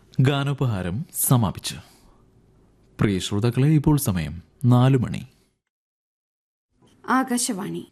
ഗാനോപഹാരം സമാപിച്ചു പ്രിയ ശ്രോതാക്കളെ ഇപ്പോൾ സമയം നാലു മണി ആകാശവാണി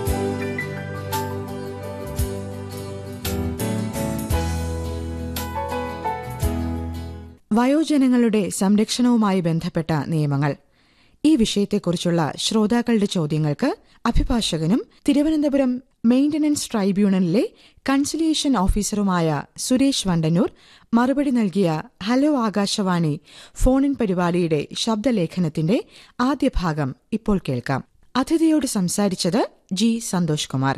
വയോജനങ്ങളുടെ സംരക്ഷണവുമായി ബന്ധപ്പെട്ട നിയമങ്ങൾ ഈ വിഷയത്തെക്കുറിച്ചുള്ള ശ്രോതാക്കളുടെ ചോദ്യങ്ങൾക്ക് അഭിഭാഷകനും തിരുവനന്തപുരം മെയിന്റനൻസ് ട്രൈബ്യൂണലിലെ കൺസിലിയേഷൻ ഓഫീസറുമായ സുരേഷ് വണ്ടന്നൂർ മറുപടി നൽകിയ ഹലോ ആകാശവാണി ഫോണിൻ പരിപാടിയുടെ ശബ്ദലേഖനത്തിന്റെ ആദ്യ ഭാഗം ഇപ്പോൾ കേൾക്കാം അതിഥിയോട് സംസാരിച്ചത് ജി സന്തോഷ് കുമാർ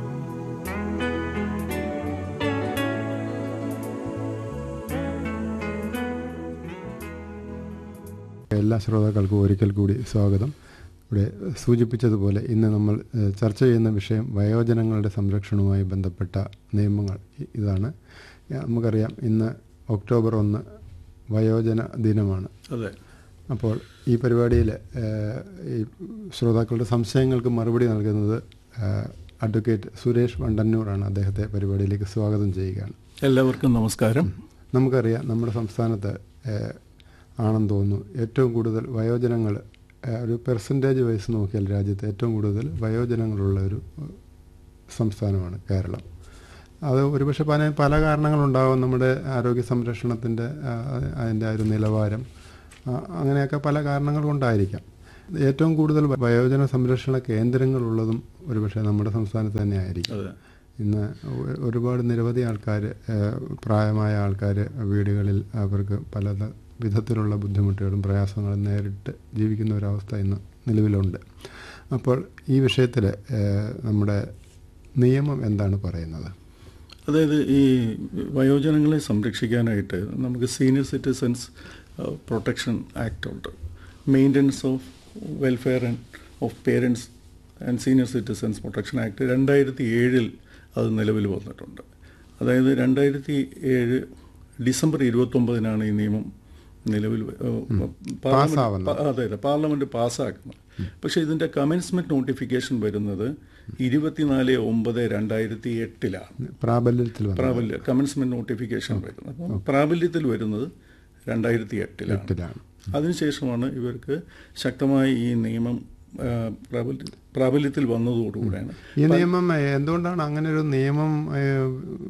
എല്ലാ ശ്രോതാക്കൾക്കും ഒരിക്കൽ കൂടി സ്വാഗതം ഇവിടെ സൂചിപ്പിച്ചതുപോലെ ഇന്ന് നമ്മൾ ഏഹ്, ചർച്ച ചെയ്യുന്ന വിഷയം വയോജനങ്ങളുടെ സംരക്ഷണവുമായി ബന്ധപ്പെട്ട നിയമങ്ങൾ ഇ- ഇതാണ് ഏഹ്, നമുക്കറിയാം ഇന്ന് ഒക്ടോബർ ഒന്ന് വയോജന ദിനമാണ് അതെ അപ്പോൾ ഈ പരിപാടിയിൽ ഏഹ്, ഈ ശ്രോതാക്കളുടെ സംശയങ്ങൾക്ക് മറുപടി നൽകുന്നത് ഏഹ്, അഡ്വക്കേറ്റ് സുരേഷ് വണ്ടന്നൂറാണ് അദ്ദേഹത്തെ പരിപാടിയിലേക്ക് സ്വാഗതം ചെയ്യുകയാണ് എല്ലാവർക്കും നമസ്കാരം നമുക്കറിയാം നമ്മുടെ സംസ്ഥാനത്ത് ഏഹ്, ആണെന്ന് തോന്നുന്നു ഏറ്റവും കൂടുതൽ വയോജനങ്ങൾ ഒരു പെർസെൻറ്റേജ് വയസ്സ് നോക്കിയാൽ രാജ്യത്ത് ഏറ്റവും കൂടുതൽ വയോജനങ്ങളുള്ള ഒരു ഏഹ്, സംസ്ഥാനമാണ് കേരളം അത് ഒരുപക്ഷെ പല പല കാരണങ്ങളുണ്ടാകും നമ്മുടെ ആരോഗ്യ സംരക്ഷണത്തിൻ്റെ അതിൻ്റെ ആ ഒരു നിലവാരം ആ, അങ്ങനെയൊക്കെ പല കാരണങ്ങൾ കൊണ്ടായിരിക്കാം ഏറ്റവും കൂടുതൽ വയോജന സംരക്ഷണ കേന്ദ്രങ്ങളുള്ളതും ഒരുപക്ഷെ നമ്മുടെ സംസ്ഥാനത്ത് തന്നെ ആയിരിക്കും അതെ ഇന്ന് ഒ- ഒരുപാട് നിരവധി ആൾക്കാർ പ്രായമായ ആൾക്കാർ വീടുകളിൽ അവർക്ക് പല ത- വിധത്തിലുള്ള ബുദ്ധിമുട്ടുകളും പ്രയാസങ്ങളും നേരിട്ട് ജീവിക്കുന്ന ഒരവസ്ഥ ഇന്ന് നിലവിലുണ്ട് അപ്പോൾ ഈ വിഷയത്തിൽ നമ്മുടെ നിയമം എന്താണ് പറയുന്നത് അതായത് ഈ വയോജനങ്ങളെ സംരക്ഷിക്കാനായിട്ട് നമുക്ക് സീനിയർ സിറ്റിസൺസ് പ്രൊട്ടക്ഷൻ ആക്ട് ഉണ്ട് maintenance of welfare and of parents and senior citizens protection act രണ്ടായിരത്തി ഏഴിൽ അത് നിലവിൽ വന്നിട്ടുണ്ട് അതായത് രണ്ടായിരത്തി ഏഴ് ഡിസംബർ ഇരുപത്തൊമ്പതിനാണ് ഈ നിയമം നിലവിൽ വ- ഏഹ് പാർലമെന്റ് പാസ്സാവുന്നത്. പ- അതെ അതെ പാർലമെന്റ് പാസ്സാക്കുന്നത് പക്ഷേ ഇതിന്റെ കമൻസ്മെന്റ് നോട്ടിഫിക്കേഷൻ വരുന്നത് ഇരുപത്തിനാല് ഒമ്പത് രണ്ടായിരത്തി എട്ടിലാണ് പ്രാബല്യത്തിൽ വന്നത് പ്രാബല്യ കമൻസ്മെന്റ് നോട്ടിഫിക്കേഷൻ വരുന്നത് അപ്പം പ്രാബല്യത്തിൽ വരുന്നത് രണ്ടായിരത്തി എട്ടിലാണ് എട്ടിലാണ് അതിനുശേഷമാണ് ഇവർക്ക് ശക്തമായി ഈ നിയമം ആ, പ്രാബല്യ പ്രാബല്യത്തിൽ വന്നതോടുകൂടെയാണ് ഈ നിയമം ഏഹ്, എന്തുകൊണ്ടാണ് അങ്ങനെ ഒരു നിയമം ഏഹ്,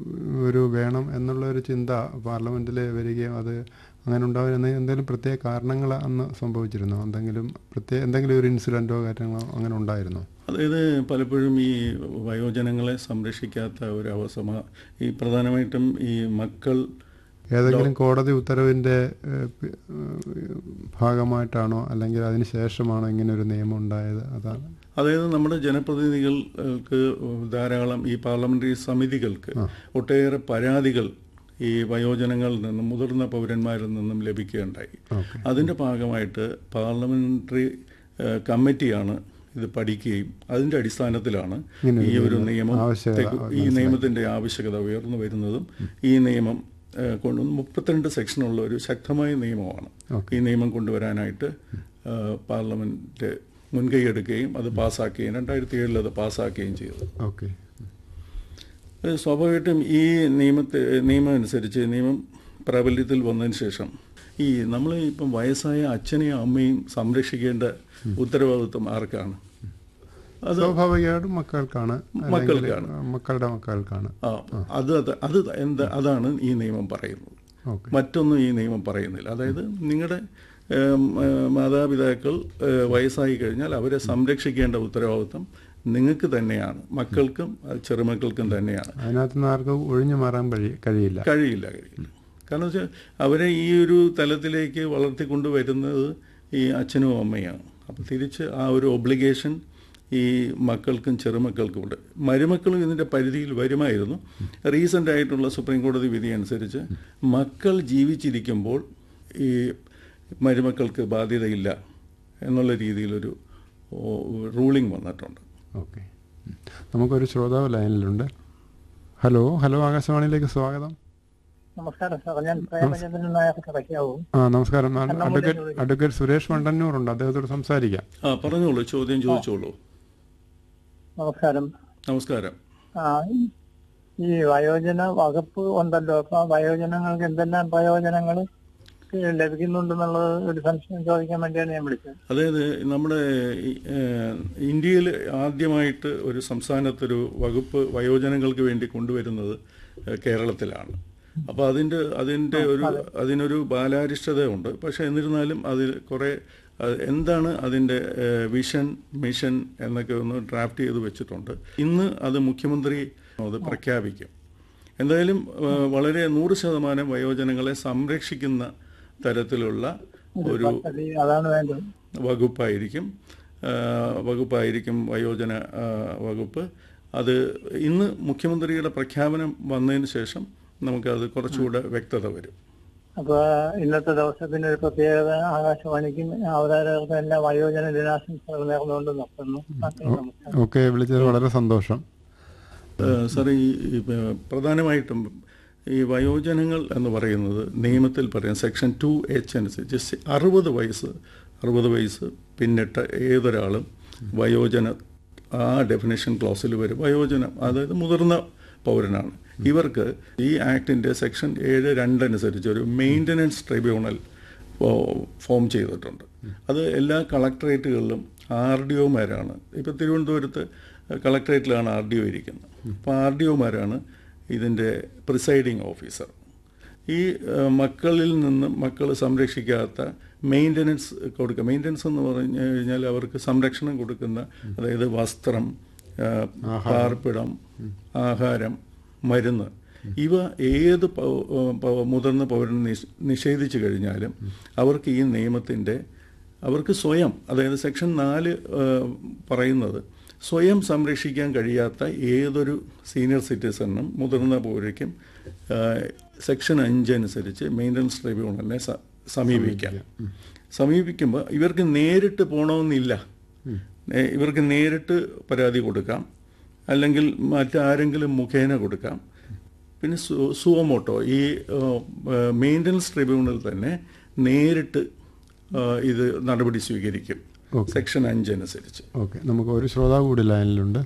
ഒരു വേണം എന്നുള്ള ഒരു ചിന്ത പാർലമെന്റിൽ വരികയും അത് അങ്ങനെ ഉണ്ടാവുന്ന എന്തെങ്കിലും പ്രത്യേക കാരണങ്ങൾ അന്ന് സംഭവിച്ചിരുന്നോ എന്തെങ്കിലും പ്രത്യേക എന്തെങ്കിലും ഒരു ഇൻസിഡന്റോ കാര്യങ്ങളോ അങ്ങനെ ഉണ്ടായിരുന്നോ അതായത് പലപ്പോഴും ഈ വയോജനങ്ങളെ സംരക്ഷിക്കാത്ത ഒരു അവസ്ഥ ഈ പ്രധാനമായിട്ടും ഈ മക്കൾ ഏതെങ്കിലും കോടതി ഉത്തരവിന്റെ ഏഹ്, പി- ഏഹ്, ഭാഗമായിട്ടാണോ അല്ലെങ്കിൽ അതിന് ശേഷമാണോ ഇങ്ങനെ ഒരു നിയമം ഉണ്ടായത് അതാണ് അതായത് നമ്മുടെ ജനപ്രതിനിധികൾക്ക് ധാരാളം ഈ പാർലമെന്ററി സമിതികൾക്ക് ഒട്ടേറെ പരാതികൾ ഈ വയോജനങ്ങളിൽ നിന്നും മുതിർന്ന പൗരന്മാരിൽ നിന്നും ലഭിക്കുകയുണ്ടായി ഓക്കെ അതിന്റെ ഭാഗമായിട്ട് പാർലമെന്ററി ഏഹ്, കമ്മിറ്റിയാണ് ഇത് പഠിക്കുകയും അതിന്റെ അടിസ്ഥാനത്തിലാണ് ഇങ്ങനെ ഈ ഒരു നിയമം ആവശ്യകത ഈ നിയമത്തിന്റെ ആവശ്യകത ഉയർന്നു വരുന്നതും ഈ നിയമം ഏഹ്, കൊണ്ടുവന്ന് മുപ്പത്തിരണ്ട് സെക്ഷനുള്ള ഒരു ശക്തമായ നിയമമാണ് ഓക്കെ. ഈ നിയമം കൊണ്ടുവരാനായിട്ട് ഏഹ്, പാർലമെന്റ് മുൻകൈ എടുക്കുകയും അത് പാസ്സാക്കുകയും രണ്ടായിരത്തി ഏഴിൽ അത് പാസ്സാക്കുകയും ചെയ്തത് ഓക്കെ അത് സ്വാഭാവികമായിട്ടും ഈ നിയമത്തെ നിയമം അനുസരിച്ച് നിയമം പ്രാബല്യത്തിൽ വന്നതിന് ശേഷം ഈ നമ്മൾ ഇപ്പം വയസ്സായ അച്ഛനെയും അമ്മയും സംരക്ഷിക്കേണ്ട ഉത്തരവാദിത്വം ആർക്കാണ് അത് സ്വാഭാവികമായിട്ടും മക്കൾക്കാണ് അല്ലെങ്കിൽ മക്കൾക്കാണ്. മക്കളുടെ മക്കൾക്കാണ് ആ അത് അത് അത് എന്താ അതാണ് ഈ നിയമം പറയുന്നത് ഓക്കെ മറ്റൊന്നും ഈ നിയമം പറയുന്നില്ല അതായത് നിങ്ങളുടെ ഏം, ഏ, മാതാപിതാക്കൾ ഏ, വയസ്സായി കഴിഞ്ഞാൽ അവരെ സംരക്ഷിക്കേണ്ട ഉത്തരവാദിത്വം നിങ്ങൾക്ക് തന്നെയാണ് മക്കൾക്കും അത് ചെറുമക്കൾക്കും തന്നെയാണ് അതിനകത്ത് നിന്ന് ആർക്കും ഒഴിഞ്ഞു മാറാൻ കഴി കഴിയില്ല കഴിയില്ല കഴിയില്ല കാരണം വെച്ചാൽ അവരെ ഈ ഒരു തലത്തിലേക്ക് വളർത്തിക്കൊണ്ട് വരുന്നത് ഈ അച്ഛനും അമ്മയാണ് അപ്പം തിരിച്ച് ആ ഒരു ഒബ്ലിഗേഷൻ ഈ മക്കൾക്കും ചെറുമക്കൾക്കും ഉണ്ട് മരുമക്കളും ഇതിൻ്റെ പരിധിയിൽ വരുമായിരുന്നു റീസെൻ്റ് ആയിട്ടുള്ള സുപ്രീം കോടതി വിധി അനുസരിച്ച് മക്കൾ ജീവിച്ചിരിക്കുമ്പോൾ ഈ മരുമക്കൾക്ക് ബാധ്യതയില്ല എന്നുള്ള രീതിയിലൊരു റൂളിംഗ് വന്നിട്ടുണ്ട് ഓക്കെ നമുക്കൊരു ശ്രോതാവ് ലൈനിലുണ്ട് ഹലോ ഹലോ ആകാശവാണിയിലേക്ക് സ്വാഗതം നമസ്കാരം സാർ ഞാൻ പ്രേമചന്ദ്രൻ നായർ കിടക്കാവും ആ നമസ്കാരം ഞാൻ അഡ്വക്കേറ്റ് അഡ്വക്കേറ്റ് സുരേഷ് വണ്ടന്നൂർ ഉണ്ട് അദ്ദേഹത്തോട് സംസാരിക്കാം ആ പറഞ്ഞോളൂ ചോദ്യം ചോദിച്ചോളൂ നമസ്കാരം നമസ്കാരം ആ, ഈ ഈ വയോജന വകുപ്പ് ഉണ്ടല്ലോ അപ്പൊ ആ വയോജനങ്ങൾക്ക് എന്തെല്ലാം പ്രയോജനങ്ങൾ ലഭിക്കുന്നുണ്ടെന്നുള്ളത് ഒരു സംശയം ചോദിക്കാൻ വേണ്ടിയാണ് ഞാൻ വിളിച്ചത് അതായത് നമ്മുടെ ഈ, ഏഹ്, ഇന്ത്യയിൽ ആദ്യമായിട്ട് ഒരു സംസ്ഥാനത്തൊരു വകുപ്പ് വയോജനങ്ങൾക്ക് വേണ്ടി കൊണ്ടുവരുന്നത് ഏഹ്, കേരളത്തിലാണ് അപ്പോൾ അതിൻ്റെ അതിൻ്റെ ഒരു അതിനൊരു ബാലാരിഷ്ടതയുണ്ട് പക്ഷേ എന്നിരുന്നാലും അതിൽ കുറേ അത് എന്താണ് അതിൻ്റെ ഏഹ്, വിഷൻ മിഷൻ എന്നൊക്കെ ഒന്ന് ഡ്രാഫ്റ്റ് ചെയ്ത് വെച്ചിട്ടുണ്ട് ഇന്ന് അത് മുഖ്യമന്ത്രി അത് പ്രഖ്യാപിക്കും എന്തായാലും ഏഹ്, വളരെ നൂറ് ശതമാനം വയോജനങ്ങളെ സംരക്ഷിക്കുന്ന തരത്തിലുള്ള ഒരു പദ്ധതി അതാണ് വേണ്ടത് വകുപ്പായിരിക്കും ആ, വകുപ്പായിരിക്കും വയോജന ആ, വകുപ്പ് അത് ഇന്ന് മുഖ്യമന്ത്രിയുടെ പ്രഖ്യാപനം വന്നതിന് ശേഷം നമുക്കത് കുറച്ചുകൂടെ വ്യക്തത വരും അപ്പൊ ഇന്നത്തെ ദിവസത്തിന്റെ ഒരു പ്രത്യേകത ആകാശവാണിക്കും അവതാരകർക്കും എല്ലാ വയോജന ദിനാശംസകൾ നേർന്നുകൊണ്ട് നിർത്തുന്നു നന്ദി, നമസ്കാരം ഓക്കെ വിളിച്ചത് വളരെ സന്തോഷം ഏഹ് സാറേ ഈ ഈ, ഏഹ്, പ്രധാനമായിട്ടും ഈ വയോജനങ്ങൾ എന്ന് പറയുന്നത് നിയമത്തിൽ പറയും സെക്ഷൻ ടു എച്ച് അനുസരിച്ച് സി- അറുപത് വയസ്സ് അറുപത് വയസ്സ് പിന്നിട്ട ഏതൊരാളും വയോജന ആ ഡെഫിനേഷൻ ക്ലോസിൽ വരും വയോജനം അതായത് മുതിർന്ന പൗരനാണ് ഇവർക്ക് ഈ ആക്ടിൻ്റെ സെക്ഷൻ ഏഴ് രണ്ടനുസരിച്ച് ഒരു മെയിൻ്റനൻസ് ട്രിബ്യൂണൽ ഫോം ചെയ്തിട്ടുണ്ട് അത് എല്ലാ കളക്ടറേറ്റുകളിലും ആർ ഡി ഒമാരാണ് ഇപ്പോൾ തിരുവനന്തപുരത്ത് കളക്ടറേറ്റിലാണ് ആർ ഡി ഒ ഇരിക്കുന്നത് അപ്പോൾ ആർ ഡി ഒമാരാണ് ഇതിൻ്റെ പ്രിസൈഡിങ് ഓഫീസർ ഈ ഏഹ്, മക്കളിൽ നിന്ന് മക്കൾ സംരക്ഷിക്കാത്ത മെയിൻ്റനൻസ് കൊടുക്കുക മെയിൻ്റനൻസ് എന്ന് പറഞ്ഞു കഴിഞ്ഞാൽ അവർക്ക് സംരക്ഷണം കൊടുക്കുന്ന അതായത് വസ്ത്രം ഏഹ്, പാർപ്പിടം ആഹാരം മരുന്ന് ഇവ ഏത് പൗ- ഏഹ് പൗ- മുതിർന്ന പൗരന് നിഷ്- നിഷേധിച്ചു കഴിഞ്ഞാലും അവർക്ക് ഈ നിയമത്തിൻ്റെ അവർക്ക് സ്വയം അതായത് സെക്ഷൻ നാല് ഏഹ്, പറയുന്നത് സ്വയം സംരക്ഷിക്കാൻ കഴിയാത്ത ഏതൊരു സീനിയർ സിറ്റിസണും മുതിർന്ന പൗരയ്ക്കും ഏഹ്, സെക്ഷൻ അഞ്ച് അനുസരിച്ച് മെയിൻ്റനൻസ് ട്രിബ്യൂണലിനെ സ- സമീപിക്കാം സമീപിക്കുമ്പോൾ ഇവർക്ക് നേരിട്ട് പോകണമെന്നില്ല ഏഹ്, ഇവർക്ക് നേരിട്ട് പരാതി കൊടുക്കാം അല്ലെങ്കിൽ മറ്റാരെങ്കിലും മുഖേന കൊടുക്കാം പിന്നെ സു- സുവമോട്ടോ ഈ മെയിൻ്റനൻസ് ട്രിബ്യൂണൽ തന്നെ നേരിട്ട് ആ, ഇത് നടപടി സ്വീകരിക്കും ഓക്കെ. സെക്ഷൻ അഞ്ച് അനുസരിച്ച് ഓക്കെ നമുക്ക് ഒരു ശ്രോതാവ് കൂടി ലൈനിലുണ്ട്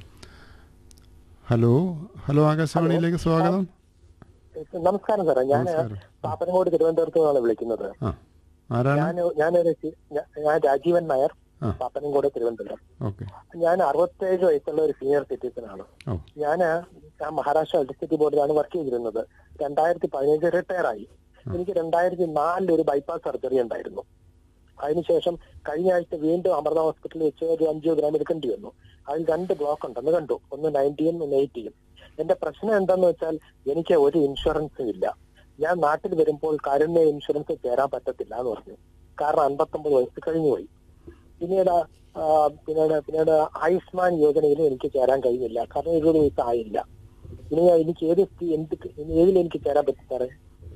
ഹലോ ഹലോ ആകാശവാണിയിലേക്ക് സ്വാഗതം നമസ്കാരം സാറേ ഞാൻ നമസ്കാരം. പാപ്പനങ്ങോട് തിരുവനന്തപുരത്ത് നിന്നാണ് വിളിക്കുന്നത് ആ ആരാണ് ഞാൻ ഞാനൊരു സി- ഞാ- ഞാൻ രാജീവൻ നായർ ആ. പാപ്പനങ്കോട് തിരുവനന്തപുരം ഓക്കെ ഞാൻ അറുപത്തേഴ് വയസ്സുള്ള ഒരു സീനിയർ സിറ്റിസൺ ആണ് ഓ ഞാൻ മഹാരാഷ്ട്ര ഇലക്ട്രിസിറ്റി ബോർഡിലാണ് വർക്ക് ചെയ്തിരുന്നത് രണ്ടായിരത്തി പതിനഞ്ച് റിട്ടയർ ആയി എനിക്ക് രണ്ടായിരത്തി നാലിൽ ഒരു ബൈപ്പാസ് സർജറി ഉണ്ടായിരുന്നു അതിനുശേഷം കഴിഞ്ഞ ആഴ്ച വീണ്ടും അമൃത ഹോസ്പിറ്റലിൽ വെച്ച് ഒരു അഞ്ചിയോഗ്രാം എടുക്കേണ്ടി വന്നു അതിൽ രണ്ട് ബ്ലോക്ക് ഉണ്ടെന്ന് കണ്ടു ഒന്ന് നയൻറ്റിയും ഒന്ന് എയ്റ്റിയും എന്റെ പ്രശ്നം എന്താന്ന് വെച്ചാൽ എനിക്ക് ഒരു ഇൻഷുറൻസും ഇല്ല ഞാൻ നാട്ടിൽ വരുമ്പോൾ കാരുണ്യ ഇൻഷുറൻസ് ചേരാൻ പറ്റത്തില്ല എന്ന് പറഞ്ഞു കാരണം അൻപത്തൊമ്പത് വയസ്സ് കഴിഞ്ഞുപോയി പിന്നീട് ആ, പിന്നീട് പിന്നീട് ആയുഷ്മാൻ യോജനയിലും എനിക്ക് ചേരാൻ കഴിഞ്ഞില്ല കാരണം ഇരുപത് വയസ്സ് ആയില്ല ഇനി എനിക്ക് ഏത് സ്ഥി- എന്ത് ഏതിൽ എനിക്ക് ചേരാൻ പറ്റും സാറേ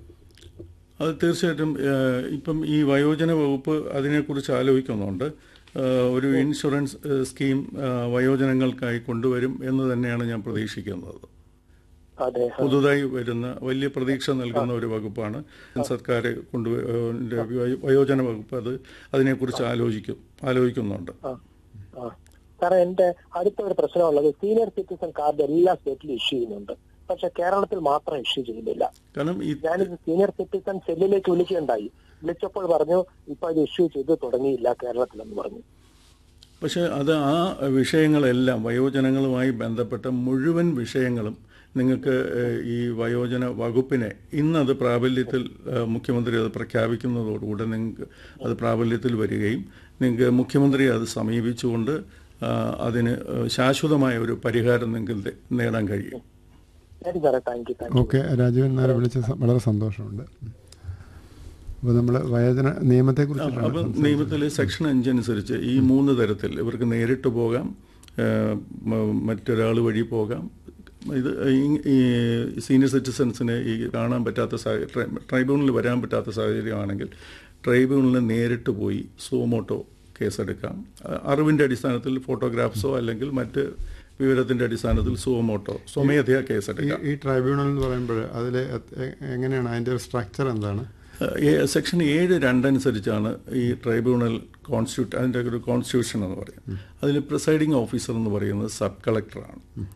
അത് തീർച്ചയായിട്ടും ഏഹ്, ഇപ്പം ഈ വയോജന വകുപ്പ് അതിനെക്കുറിച്ച് ആലോചിക്കുന്നുണ്ട് ഏഹ്, ഒരു ഇൻഷുറൻസ് ഏഹ്, സ്കീം ഏഹ്, വയോജനങ്ങൾക്കായി കൊണ്ടുവരും എന്ന് തന്നെയാണ് ഞാൻ പ്രതീക്ഷിക്കുന്നത് അതെ പുതുതായി വരുന്ന വലിയ പ്രതീക്ഷ നൽകുന്ന ഒരു വകുപ്പാണ് സർക്കാർ കൊണ്ടു വയോജന വകുപ്പ് അത് അതിനെക്കുറിച്ച് ആലോചിക്കും ആലോചിക്കുന്നുണ്ട് ആ ആ സാറേ എന്റെ അടുത്ത ഒരു പ്രശ്നമുള്ളത് സീനിയർ സിറ്റിസൺ കാർഡ് എല്ലാ സ്റ്റേറ്റിലും ഇഷ്യൂ ചെയ്യുന്നുണ്ട് പക്ഷെ കേരളത്തിൽ മാത്രം ഇഷ്യൂ ചെയ്യുന്നില്ല കാരണം ഈ ഞാനിത് സീനിയർ സിറ്റിസൺ സെല്ലിലേക്ക് വിളിക്കുകയുണ്ടായി വിളിച്ചപ്പോൾ പറഞ്ഞു ഇപ്പൊ ഇത് ഇഷ്യൂ ചെയ്ത് തുടങ്ങിയില്ല കേരളത്തിലെന്ന് പറഞ്ഞു പക്ഷെ അത് ആ വിഷയങ്ങളെല്ലാം വയോജനങ്ങളുമായി ബന്ധപ്പെട്ട മുഴുവൻ വിഷയങ്ങളും നിങ്ങൾക്ക് ഏഹ്, ഈ വയോജന വകുപ്പിനെ ഇന്നത് പ്രാബല്യത്തിൽ ഏഹ്, മുഖ്യമന്ത്രി അത് പ്രഖ്യാപിക്കുന്നതോടുകൂടെ നിങ്ങൾക്ക് അത് പ്രാബല്യത്തിൽ വരികയും നിങ്ങൾക്ക് മുഖ്യമന്ത്രി അത് സമീപിച്ചുകൊണ്ട് ആ, അതിന് ഏഹ്, ശാശ്വതമായ ഒരു പരിഹാരം നിങ്ങൾക്ക് നേടാൻ കഴിയും ശരി സാറേ thank you thank you okay Rajeevan Nair വിളിച്ച സ- വളരെ സന്തോഷമുണ്ട് അപ്പോൾ നമ്മൾ വയോജന നിയമത്തെക്കുറിച്ചിട്ടാണ് അപ്പം സംസാരിച്ചത്. നിയമത്തിലെ സെക്ഷൻ അഞ്ചനുസരിച്ച് ഈ മൂന്ന് തരത്തിൽ ഇവർക്ക് നേരിട്ട് പോകാം ഏഹ്, മ- മറ്റൊരാൾ വഴി പോകാം ഇത് ഈ- ഈ സീനിയർ സിറ്റിസൺസിന് ഈ കാണാൻ പറ്റാത്ത സാഹചര്യം ട്രൈ- ട്രൈബ്യൂണലിൽ വരാൻ പറ്റാത്ത സാഹചര്യമാണെങ്കിൽ ട്രൈബ്യൂണലിൽ നേരിട്ട് പോയി സോമോട്ടോ കേസെടുക്കാം അ- അറിവിൻ്റെ അടിസ്ഥാനത്തിൽ ഫോട്ടോഗ്രാഫ്സോ അല്ലെങ്കിൽ മറ്റ് വിവരത്തിൻ്റെ അടിസ്ഥാനത്തിൽ സുവമോട്ടോ സ്വമേധയാ ഈ കേസെടുക്കാം ഈ ട്രൈബ്യൂണൽ എന്ന് പറയുമ്പോൾ അതിൽ എങ്ങനെയാണ് അതിൻ്റെ ഒരു സ്ട്രക്ചർ എന്താണ് ഏ- സെക്ഷൻ ഏഴ് രണ്ടനുസരിച്ചാണ് ഈ ട്രൈബ്യൂണൽ കോൺസ്റ്റിറ്റ്യൂട്ട് അതിൻ്റെ ഒരു കോൺസ്റ്റിറ്റ്യൂഷൻ എന്ന് പറയും അതിൽ പ്രിസൈഡിംഗ് ഓഫീസർ എന്ന് പറയുന്നത് സബ് കളക്ടറാണ്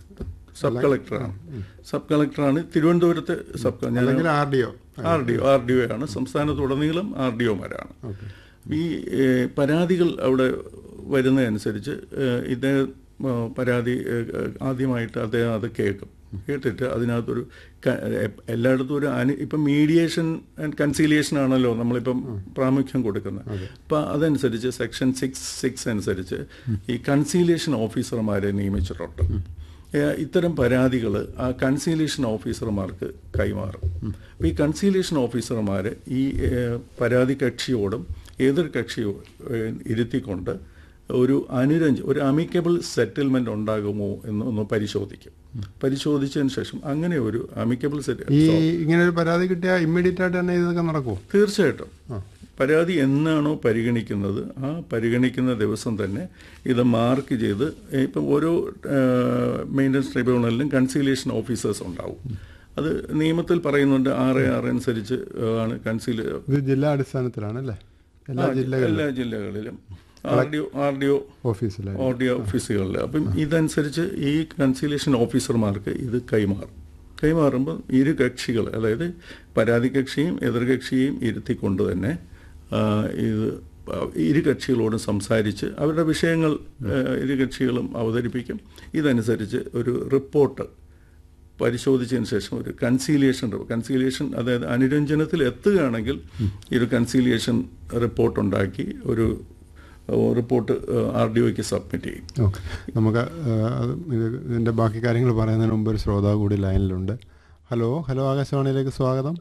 സബ് കളക്ടറാണ് സബ് കളക്ടറാണ് തിരുവനന്തപുരത്തെ സബ് അല്ലെങ്കിൽ R D O R D O R D O ആണ് സംസ്ഥാനത്തുടനീളം ആർ ഡി ഒമാരാണ് ഓക്കെ ഈ ഏഹ്, പരാതികൾ അവിടെ വരുന്നതനുസരിച്ച് ഏഹ്, ഇദ്ദേഹം ഏഹ്, പരാതി ഏഹ്, ആദ്യമായിട്ട് അദ്ദേഹം അത് കേൾക്കും കേട്ടിട്ട് അതിനകത്തൊരു ക- എ- എല്ലായിടത്തും ഒരു അനു ഇപ്പം മീഡിയേഷൻ ആൻഡ് കൺസീലിയേഷൻ ആണല്ലോ നമ്മളിപ്പം പ്രാമുഖ്യം കൊടുക്കുന്നത് അപ്പം അതനുസരിച്ച് സെക്ഷൻ സിക്സ് സിക്സ് അനുസരിച്ച് ഈ കൺസീലിയേഷൻ ഓഫീസർമാരെ നിയമിച്ചിട്ടുണ്ട് ഏഹ് ഇത്തരം പരാതികൾ ആ കൺസീലിയേഷൻ ഓഫീസർമാർക്ക് കൈമാറും അപ്പോൾ ഈ കൺസീലിയേഷൻ ഓഫീസർമാർ ഈ ഏഹ്, പരാതി കക്ഷിയോടും എതിർ കക്ഷിയോ ഏഹ്, ഇരുത്തിക്കൊണ്ട് ഒരു അനുരഞ്ജ ഒരു അമിക്കബിൾ സെറ്റിൽമെന്റ് ഉണ്ടാകുമോ എന്ന് ഒന്ന് പരിശോധിക്കും പരിശോധിച്ചതിന് ശേഷം അങ്ങനെ ഒരു അമിക്കബിൾ ഈ സെറ്റ് ഇങ്ങനെ ഒരു പരാതി കിട്ടിയാൽ ഇമ്മീഡിയറ്റ് ആയിട്ട് തന്നെ ഇതൊക്കെ നടക്കുമോ തീർച്ചയായിട്ടും പരാതി എന്നാണോ പരിഗണിക്കുന്നത് ആ പരിഗണിക്കുന്ന ദിവസം തന്നെ ഇത് മാർക്ക് ചെയ്ത് ഇപ്പം ഓരോ മെയിൻ്റനൻസ് ട്രിബ്യൂണലിലും കൺസീലിയേഷൻ ഓഫീസേഴ്സ് ഉണ്ടാവും അത് നിയമത്തിൽ പറയുന്നുണ്ട് ആറ് ആറ് അനുസരിച്ച് ആണ് കൺസീൽ ഇത് ജില്ലാ അടിസ്ഥാനത്തിലാണ് അല്ലേ എല്ലാ ജില്ലകളിലും എല്ലാ ജില്ലകളിലും R D O R D O ഓഫീസിലായി ഓഡിയോ ഓഫീസുകളിൽ അപ്പം ഇതനുസരിച്ച് ഈ കൺസീലിയേഷൻ ഓഫീസർമാർക്ക് ഇത് കൈമാറും കൈമാറുമ്പോൾ ഇരു കക്ഷികൾ അതായത് പരാതി കക്ഷിയും എതിർകക്ഷിയെയും ഇരുത്തിക്കൊണ്ട് തന്നെ ആ, ഇത് ഇരു കക്ഷികളോടും സംസാരിച്ച് അവരുടെ വിഷയങ്ങൾ ആ, ഇരു കക്ഷികളും അവതരിപ്പിക്കും ഇതനുസരിച്ച് ഒരു റിപ്പോർട്ട് പരിശോധിച്ചതിന് ശേഷം ഒരു കൺസീലിയേഷൻ കൺസീലിയേഷൻ അതായത് അനുരഞ്ജനത്തിൽ എത്തുകയാണെങ്കിൽ ഈ ഒരു കൺസീലിയേഷൻ റിപ്പോർട്ട് ഉണ്ടാക്കി ഒരു റിപ്പോർട്ട് ആർ ഡി ഒക്ക് സബ്മിറ്റ് ചെയ്യും ഓക്കെ നമുക്ക് ആ, അത് ഇത് ഇതിൻ്റെ ബാക്കി കാര്യങ്ങൾ പറയുന്നതിന് മുമ്പ് ഒരു ശ്രോതാവ് കൂടി ലൈനിലുണ്ട് ഹലോ ഹലോ ആകാശവാണിയിലേക്ക് സ്വാഗതം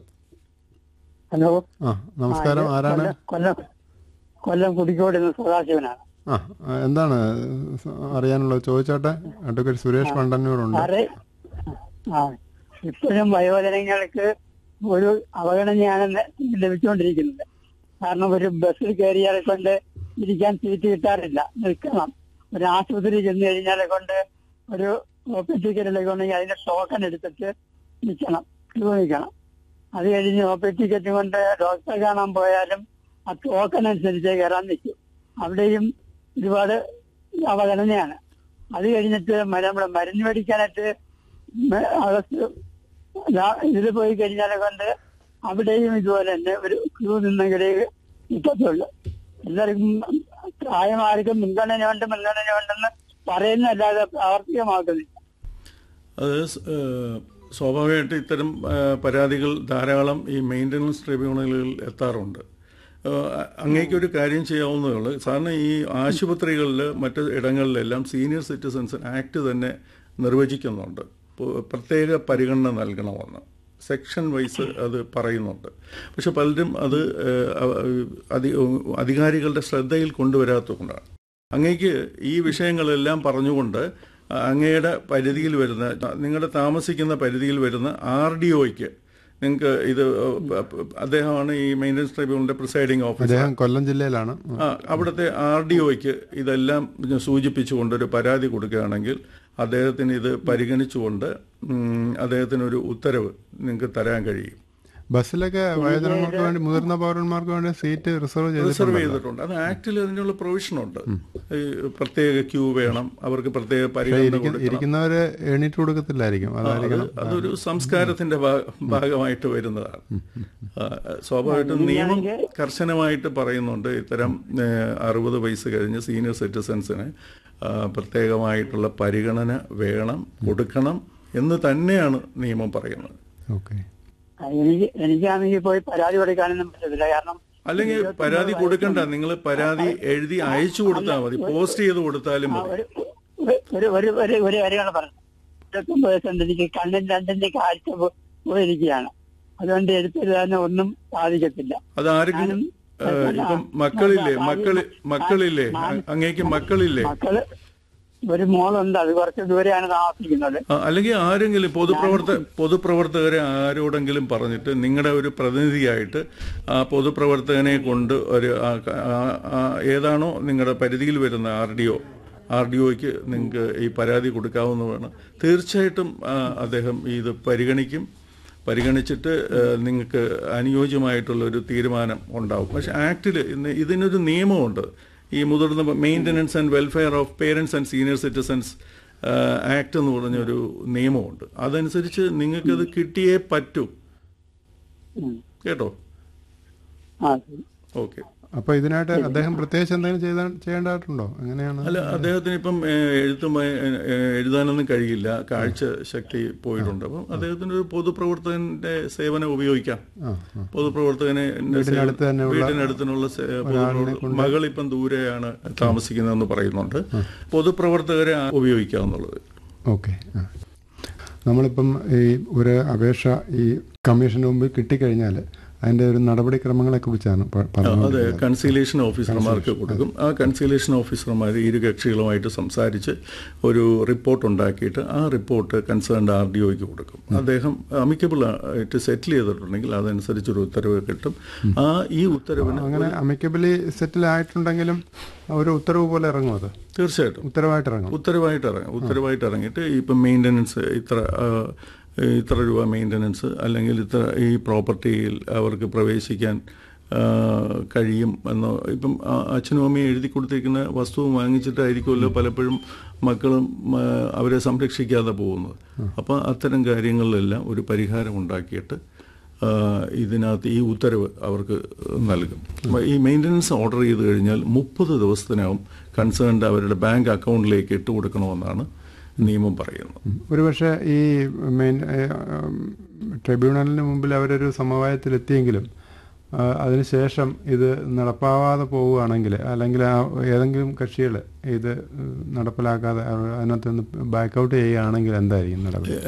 ഹലോ ആ നമസ്കാരം ആ, ഇത് ആരാണ് കൊല്ലം- കൊല്ലം കൊല്ലം കുടിക്കോട് നിന്ന് സദാശിവനാണ് ആ ആ, എന്താണ് അറിയാനുള്ളത് ചോദിച്ചോട്ടെ അഡ്വക്കേറ്റ് സുരേഷ് പണ്ടന്നൂരുണ്ട് സാറേ ആ ഇപ്പോഴും വയോജനങ്ങൾക്ക് ഒരു അവഗണനയാണ് ന- ലഭിച്ചുകൊണ്ടിരിക്കുന്നത് കാരണം ഒരു ബസ്സിൽ കയറിയാലെ കൊണ്ട് ഇരിക്കാൻ സീറ്റ് കിട്ടാറില്ല നിൽക്കണം ഒരു ആശുപത്രി ചെന്ന് കഴിഞ്ഞാലെ കൊണ്ട് ഒരു ടിക്കറ്റിലേക്ക് ഉണ്ടെങ്കിൽ അതിന്റെ ടോക്കൺ എടുത്തിട്ട് നിൽക്കണം ക്യൂ നിൽക്കണം അത് കഴിഞ്ഞ് ഒ പി ടിക്കറ്റ് കൊണ്ട് ഡോക്ടറെ കാണാൻ പോയാലും ആ ടോക്കൺ അനുസരിച്ച് കയറാൻ നിൽക്കും അവിടെയും ഒരുപാട് അവഗണനയാണ് അത് കഴിഞ്ഞിട്ട് മ- നമ്മുടെ മരുന്ന് മേടിക്കാനായിട്ട് മ- അകത്ത് ഇതിൽ പോയി കഴിഞ്ഞാലെ കൊണ്ട് അവിടെയും ഇതുപോലെ തന്നെ ഒരു ക്യൂ നിന്നെങ്കിലേ നിൽക്കത്തുള്ളൂ എല്ലാവർക്കും പ്രായമാർക്കും മുൻഗണനയുണ്ട് മുൻഗണനയുണ്ടെന്ന് പറയുന്നതല്ലാതെ പ്രാവർത്തികമാക്കുന്നില്ല അത് സ്- ഏഹ് സ്വാഭാവികമായിട്ട് ഇത്തരം ഏഹ് പരാതികൾ ധാരാളം ഈ മെയിൻ്റനൻസ് ട്രിബ്യൂണലുകളിൽ എത്താറുണ്ട് ഏഹ് അങ്ങേക്ക് ഒരു കാര്യം ചെയ്യാവുന്നതേ ഉള്ളൂ സാറിന് ഈ ആശുപത്രികളിൽ മറ്റ് ഇടങ്ങളിലെല്ലാം സീനിയർ സിറ്റിസൺസ് ആക്ട് തന്നെ നിർവചിക്കുന്നുണ്ട് പ- പ്രത്യേക പരിഗണന നൽകണമെന്ന് സെക്ഷൻ വൈസ് അത് പറയുന്നുണ്ട് പക്ഷെ പലരും അത് ഏഹ് അവ- അധി- അധികാരികളുടെ ശ്രദ്ധയിൽ കൊണ്ടുവരാത്തതുകൊണ്ടാണ് അങ്ങേക്ക് ഈ വിഷയങ്ങളെല്ലാം പറഞ്ഞുകൊണ്ട് അങ്ങയുടെ പരിധിയിൽ വരുന്ന നിങ്ങളുടെ താമസിക്കുന്ന പരിധിയിൽ വരുന്ന ആർ ഡി ഒയ്ക്ക് നിങ്ങൾക്ക് ഇത് അദ്ദേഹമാണ് ഈ മെയിൻ്റനൻസ് ട്രിബ്യൂണലിന്റെ പ്രിസൈഡിംഗ് ഓഫീസർ അദ്ദേഹം കൊല്ലം ജില്ലയിലാണ് ആ അവിടുത്തെ ആർ ഡി ഒയ്ക്ക് ഇതെല്ലാം സൂചിപ്പിച്ചുകൊണ്ട് ഒരു പരാതി കൊടുക്കുകയാണെങ്കിൽ അദ്ദേഹത്തിന് ഇത് പരിഗണിച്ചുകൊണ്ട് ഉം, അദ്ദേഹത്തിന് ഒരു ഉത്തരവ് നിങ്ങൾക്ക് തരാൻ കഴിയും ബസ്സിലൊക്കെ വയോജനങ്ങൾക്ക് വേണ്ടി മുതിർന്ന പൗരന്മാർക്ക് വേണ്ടി സീറ്റ് റിസർവ് റിസർവ് ചെയ്തിട്ടുണ്ട് ചെയ്തിട്ടുണ്ട് അത് ആക്ടിൽ അതിനുള്ള പ്രൊവിഷൻ ഉണ്ട് ഈ പ്രത്യേക ക്യൂ വേണം അവർക്ക് പ്രത്യേക പരിഗണന കൊടുക്കണം ഇരിക്കുന്നവര് എണീറ്റ് കൊടുക്കത്തില്ലായിരിക്കും അത് അതായിരിക്കണം അതൊരു സംസ്കാരത്തിന്റെ ഭാ- ഭാഗമായിട്ട് വരുന്നതാണ് ആ, സ്വാഭാവികമായിട്ടും നിയമം കർശനമായിട്ട് പറയുന്നുണ്ട് ഇത്തരം അറുപത് വയസ്സ് കഴിഞ്ഞ് സീനിയർ സിറ്റിസൺസിന് ആ, പ്രത്യേകമായിട്ടുള്ള പരിഗണന വേണം കൊടുക്കണം എന്ന് തന്നെയാണ് നിയമം പറയുന്നത് ഓക്കെ ആ, എനിക്ക് എനിക്കാണെങ്കിൽ പോയി പരാതി കൊടുക്കാനൊന്നും പറ്റത്തില്ല കാരണം അല്ലെങ്കിൽ പരാതി കൊടുക്കണ്ട നിങ്ങൾ പരാതി എഴുതി അയച്ചു കൊടുത്താൽ മതി പോസ്റ്റ് ചെയ്ത് കൊടുത്താലും ആ, മതി ഒരു ഒരു ഒരു ഒരു ഒരു കാര്യമാണ് പറഞ്ഞത് ഇരുപത്തൊമ്പത് വയസ്സുണ്ട് എനിക്ക് കണ്ണിന് രണ്ടിന്റെ കാഴ്ച പോ- പോയിരിക്കുകയാണ് അതുകൊണ്ട് എഴുത്തെഴുതാൻ ഒന്നും സാധിക്കത്തില്ല അത് ആർക്കും ഞാനും, ഏഹ്, ഇപ്പം മക്കളില്ലേ മക്കളി മക്കളില്ലേ അ- അങ്ങേക്ക് മക്കളില്ലേ മക്കള് ഒരു മോളുണ്ട് അത് കുറച്ച് ദൂരെയാണ് താമസിക്കുന്നത് ആ, അല്ലെങ്കിൽ ആരെങ്കിലും പൊതുപ്രവർത്ത പൊതുപ്രവർത്തകരെ ആരോടെങ്കിലും പറഞ്ഞിട്ട് നിങ്ങളുടെ ഒരു പ്രതിനിധിയായിട്ട് ആ പൊതുപ്രവർത്തകനെ കൊണ്ട് ഒരു ആ- ആ- ആ ഏതാണോ നിങ്ങളുടെ പരിധിയിൽ വരുന്ന R D O R D ഒക്ക് നിങ്ങൾക്ക് ഈ പരാതി കൊടുക്കാവുന്നതാണ് തീർച്ചയായിട്ടും ആ, അദ്ദേഹം ഇത് പരിഗണിക്കും പരിഗണിച്ചിട്ട് ഏഹ്, നിങ്ങൾക്ക് അനുയോജ്യമായിട്ടുള്ള ഒരു തീരുമാനം ഉണ്ടാവും പക്ഷെ ആക്ടിൽ ഇന്ന് ഇതിനൊരു നിയമമുണ്ട് ഈ മുതിർന്ന maintenance and welfare of parents and senior citizens act എന്ന് പറഞ്ഞൊരു നിയമമുണ്ട് അതനുസരിച്ച് നിങ്ങൾക്കത് കിട്ടിയേ പറ്റൂ ഉം. കേട്ടോ ആ ശരി ഓക്കെ അപ്പോൾ ഇതിനായിട്ട് അദ്ദേഹം പ്രത്യേകിച്ച് എന്തെങ്കിലും ചെയ്താ ചെയ്യേണ്ടതായിട്ടുണ്ടോ എങ്ങനെയാണ് അല്ല അദ്ദേഹത്തിന് ഇപ്പം ഏഹ്, എഴുത്തും വായ- ഏഹ്, എഴുതാനൊന്നും കഴിയില്ല കാഴ്ച ശക്തി പോയിട്ടുണ്ട് അപ്പം അദ്ദേഹത്തിന് ഒരു പൊതുപ്രവർത്തകന്റെ സേവനം ഉപയോഗിക്കാം ആ ആ പൊതുപ്രവർത്തകനെ വീടിനടുത്ത് തന്നെയുള്ള വീടിനടുത്തിനുള്ള സേ- ഒരാളിനെ പൊതുപ്രവർത്തക- മകൾ ഇപ്പം ദൂരെയാണ് താമസിക്കുന്നതെന്ന് പറയുന്നുണ്ട് പൊതുപ്രവർത്തകരെ ഉപയോഗിക്കാവുന്നുള്ളത് ഓക്കെ ആ നമ്മളിപ്പം ഈ ഒരു അപേക്ഷ ഈ കമ്മീഷന് മുമ്പിൽ കിട്ടിക്കഴിഞ്ഞാൽ അതിൻ്റെ ഒരു നടപടിക്രമങ്ങളെ കുറിച്ചാണ് പ- അതെ പറഞ്ഞത് കൺസീലേഷൻ ഓഫീസർമാർക്ക് കൊടുക്കും ആ കൺസീലേഷൻ ഓഫീസർമാർ ഇരു കക്ഷികളുമായിട്ട് സംസാരിച്ച് ഒരു റിപ്പോർട്ട് ഉണ്ടാക്കിയിട്ട് ആ റിപ്പോർട്ട് കൺസേൺഡ് ആർ ഡി ഒക്ക് കൊടുക്കും അദ്ദേഹം അമിക്കബിൾ ആയിട്ട് സെറ്റിൽ ചെയ്തിട്ടുണ്ടെങ്കിൽ അതനുസരിച്ച് ഒരു ഉത്തരവ് കിട്ടും ആ ഈ ഉത്തരവിന് അങ്ങനെ അമിക്കബിളി സെറ്റിൽ ആയിട്ടുണ്ടെങ്കിലും ഒരു ഉത്തരവ് പോലെ ഇറങ്ങും അത് തീർച്ചയായിട്ടും ഉത്തരവായിട്ട് ഇറങ്ങും ഉത്തരവായിട്ട് ഇറങ്ങും ഉത്തരവായിട്ട് ഇറങ്ങിയിട്ട് ഇപ്പം മെയിൻ്റനൻസ് ഇത്ര ആ, ഇത്ര രൂപ മെയിൻ്റനൻസ് അല്ലെങ്കിൽ ഇത്ര ഈ പ്രോപ്പർട്ടിയിൽ അവർക്ക് പ്രവേശിക്കാൻ ആ, കഴിയും എന്ന് ഇപ്പം ആ, അച്ഛനും അമ്മയും എഴുതി കൊടുത്തിരിക്കുന്ന വസ്തു വാങ്ങിച്ചിട്ടായിരിക്കുമല്ലോ പലപ്പോഴും മക്കളും ആ, അവരെ സംരക്ഷിക്കാതെ പോകുന്നത് അപ്പം അത്തരം കാര്യങ്ങളിലെല്ലാം ഒരു പരിഹാരം ഉണ്ടാക്കിയിട്ട് ആ, ഇതിനകത്ത് ഈ ഉത്തരവ് അവർക്ക് നൽകും അപ്പൊ ഈ മെയിൻ്റനൻസ് ഓർഡർ ചെയ്ത് കഴിഞ്ഞാൽ മുപ്പത് ദിവസത്തിനകം കൺസേൺഡ് അവരുടെ ബാങ്ക് അക്കൗണ്ടിലേക്ക് ഇട്ട് കൊടുക്കണമെന്നാണ് നിയമം പറയുന്നത് ഒരുപക്ഷെ ഈ മെയിൻ ട്രിബ്യൂണലിന് മുമ്പിൽ അവരൊരു സമവായത്തിലെത്തിയെങ്കിലും ആ, അതിനുശേഷം ഇത് നടപ്പാവാതെ പോവുകയാണെങ്കിൽ അല്ലെങ്കിൽ ആ ഏതെങ്കിലും കക്ഷികൾ ഇത് നടപ്പിലാക്കാതെ അവർ അതിനകത്ത് നിന്ന് ബാക്ക് ഔട്ട് ചെയ്യുകയാണെങ്കിൽ എന്തായിരിക്കും നടപടി